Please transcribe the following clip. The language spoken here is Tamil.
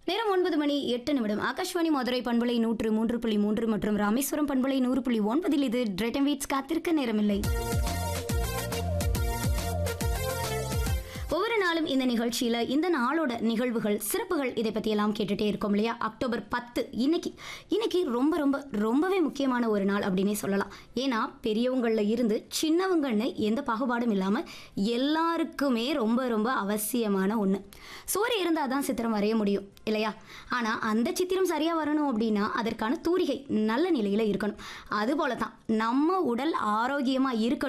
நேரம் ஒன்பது மணி எட்டு நிமிடம் ஆகாஷ்வாணி மதுரை பண்பலை நூற்று மூன்று புள்ளி மூன்று மற்றும் ராமேஸ்வரம் பண்பலை நூறு புள்ளி ஒன்பதில் இது டிரெட்டன் வீட்ஸ் காத்திருக்க நேரமில்லை ஒவ்வொரு நாளும் இந்த நிகழ்ச்சியில இந்த நாளோட நிகழ்வுகள் சிறப்புகள் இதை பத்தி எல்லாம் கேட்டுட்டே இருக்கோம் இல்லையா அக்டோபர் பத்து இன்னைக்கு இன்னைக்கு ரொம்ப ரொம்ப ரொம்பவே முக்கியமான ஒரு நாள் அப்படின்னே சொல்லலாம் ஏன்னா பெரியவங்கள்ல இருந்து சின்னவங்கன்னு எந்த பாகுபாடும் இல்லாம எல்லாருக்குமே ரொம்ப ரொம்ப அவசியமான ஒண்ணு சூரிய இருந்தால் தான் சித்திரம் வரைய முடியும் இல்லையா ஆனா அந்த சித்திரம் சரியா வரணும் அப்படின்னா அதற்கான தூரிகை நல்ல நிலையில இருக்கணும் அதுபோல தான் நம்ம உடல் ஆரோக்கியமா இருக்கணும்